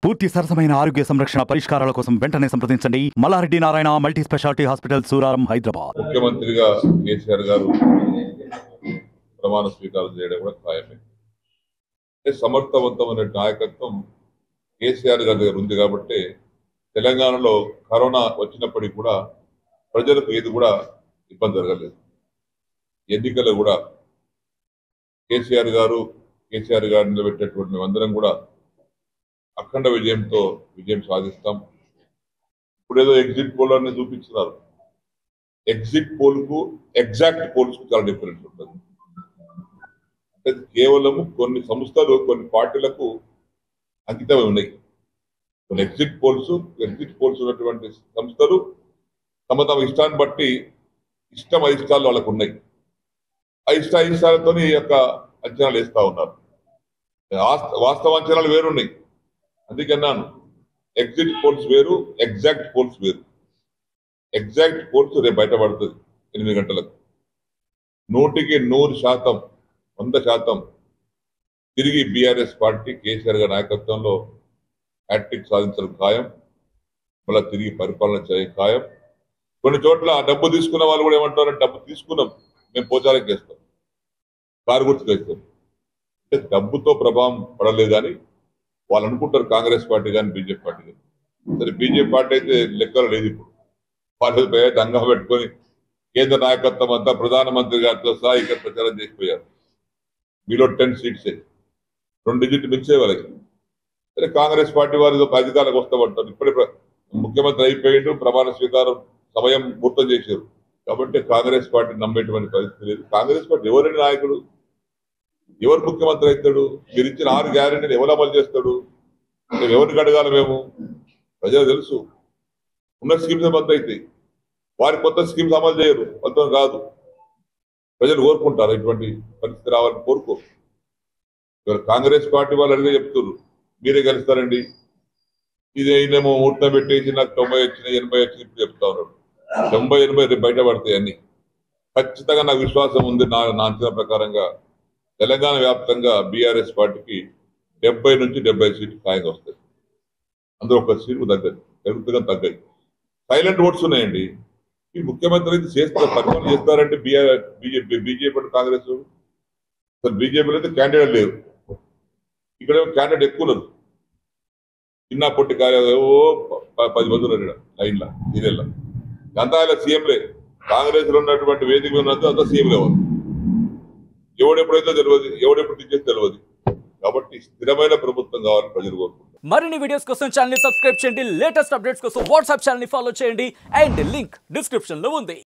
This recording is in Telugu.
పూర్తి సరసమైన ఆరోగ్య సంరక్షణ పరిష్కారాల కోసం వెంటనే సంప్రదించండి Mallareddy Narayana multi speciality hospital Suraram Hyderabad ముఖ్యమంత్రిగా కేసీఆర్ గారు ప్రమాణ స్వీకారం చేయడం కూడా ఖాయమే అంటే సమర్థవంతమైన నాయకత్వం కేసీఆర్ గారి దగ్గర ఉంది కాబట్టి తెలంగాణలో కరోనా వచ్చినప్పటికీ కూడా ప్రజలకు ఏది కూడా ఇబ్బంది జరగలేదు ఎన్నికలు కూడా కేసీఆర్ గారు కేసీఆర్ గారు నిలబెట్టేటువంటి మేమందరం కూడా అఖండ విజయంతో విజయం సాధిస్తాం ఇప్పుడు ఏదో ఎగ్జిట్ పోల్ అని చూపించున్నారు ఎగ్జిట్ పోల్ కు ఎగ్జాక్ట్ పోల్స్ కు చాలా డిఫరెన్స్ ఉంటుంది అంటే కేవలము కొన్ని సంస్థలు కొన్ని పార్టీలకు అంకితమై ఉన్నాయి కొన్ని ఎగ్జిట్ పోల్స్ ఎగ్జిట్ పోల్స్ ఉన్నటువంటి సంస్థలు తమ తమ ఇష్టాన్ని బట్టి ఇష్టం అయిష్టాలు వాళ్ళకు ఉన్నాయి ఆ ఇష్ట అయిష్టాలతో ఈ యొక్క అంచనాలు వేస్తా ఉన్నారు వాస్త- వాస్తవ అంచనాలు వేరున్నాయి అందుకన్నాను ఎగ్జిట్ పోల్స్ వేరు ఎగ్జాక్ట్ పోల్స్ వేరు ఎగ్జాక్ట్ పోల్స్ రేపు బయటపడుతుంది ఎనిమిది గంటలకు నూటికి నూరు శాతం వంద శాతం తిరిగి బీఆర్ఎస్ పార్టీ కేసీఆర్ గారి నాయకత్వంలో హ్యాట్రిక్ సాధించడం ఖాయం మళ్ళీ తిరిగి పరిపాలన చేయ ఖాయం కొన్ని చోట్ల ఆ డబ్బు తీసుకున్న వాళ్ళు కూడా ఏమంటారు డబ్బు తీసుకున్నాం మేము పోచాలకు వేస్తాం కారు గుర్తుకు వేస్తాం అంటే డబ్బుతో ప్రభావం పడలేదు కానీ వాళ్ళు అనుకుంటారు కాంగ్రెస్ పార్టీ కానీ బీజేపీ పార్టీ కానీ సరే బీజేపీ పార్టీ అయితే లెక్కలు లేదు ఇప్పుడు వాళ్ళు పోయి దంగా పెట్టుకొని కేంద్ర నాయకత్వం అంతా ప్రధానమంత్రి గారితో సహా ఇక్కడ ప్రచారం చేసిపోయారు మీలో టెన్ సీట్సే రెండు డిజిట్ మించే వాళ్ళకి సరే కాంగ్రెస్ పార్టీ వారు ఒక అధికారులకు వస్తామంటారు ఇప్పుడే ప్ర- ముఖ్యమంత్రి అయిపోయిండు ప్రమాణ స్వీకారం సమయం పూర్తం చేశారు కాబట్టి కాంగ్రెస్ పార్టీ నమ్మేటువంటి పరిస్థితి లేదు కాంగ్రెస్ పార్టీ ఎవరండి నాయకుడు ఎవరు ముఖ్యమంత్రి అవుతాడు మీరు ఇచ్చిన ఆరు గ్యారెంటీలు ఎవరు అమలు చేస్తాడు మేము ఎవరిని అడగాలి మేము ప్రజలు తెలుసు ఉన్న స్కీమ్స్ బంద్ అవుతాయి వారి కొత్త స్కీమ్స్ అమలు చేయరు మొత్తం కాదు ప్రజలు కోరుకుంటారు ఇటువంటి పరిస్థితి రావాలని కోరుకోరు ఇవాళ కాంగ్రెస్ పార్టీ వాళ్ళు అడిగే చెప్తున్నారు మీరే గెలుస్తారండి ఇది అయినేమో ముహూర్తం పెట్టేసి నాకు తొంభై వచ్చినాయి ఎనభై వచ్చినాయి ఇప్పుడు చెప్తా ఉన్నాడు తొంభై ఎనభై రేపు బయటపడతాయి అన్ని ఖచ్చితంగా నాకు విశ్వాసం ఉంది నా నా అంచనా ప్రకారంగా తెలంగాణ వ్యాప్తంగా బీఆర్ఎస్ పార్టీకి డెబ్బై నుంచి డెబ్బై సీట్లు ఖాయంగా వస్తాయి అందులో ఒక సీటు తగ్గదు పెరుగుతుగా తగ్గాయి సైలెంట్ ఓట్స్ ఉన్నాయండి ఈ ముఖ్యమంత్రి అయితే చేస్తారు పరిపాలన చేస్తారంటే బీఆర్ బీజేపీ బీజేపీ అంటే కాంగ్రెస్ అసలు బీజేపీలో అయితే క్యాండిడేట్ లేరు ఇక్కడ క్యాండిడేట్ ఎక్కువ ఉన్నారు చిన్న పొట్టి కార్యాలయం ఓ ప- పది మంది ఉన్నారు ఇక్కడ లైన్లో సీరియల్లో అంతా ఆయన సీఎంలే కాంగ్రెస్ లో ఉన్నటువంటి వేదిక మీద ఉన్నంత అంతా సీఎంలే వాళ్ళు ఎవడెప్పుడైతే తెలియదు ఎవడెప్పుడు దించేది తెలియదు కాబట్టి స్థిరమైన ప్రభుత్వం కావాలని ప్రజలు కోరుకుంటారు మరిన్ని వీడియోస్ కోసం ఛానల్ ని సబ్స్క్రైబ్ చేయండి లేటెస్ట్ అప్డేట్స్ కోసం వాట్సాప్ ఛానల్ ని ఫాలో చేయండి అండ్ లింక్ డిస్క్రిప్షన్ లో ఉంది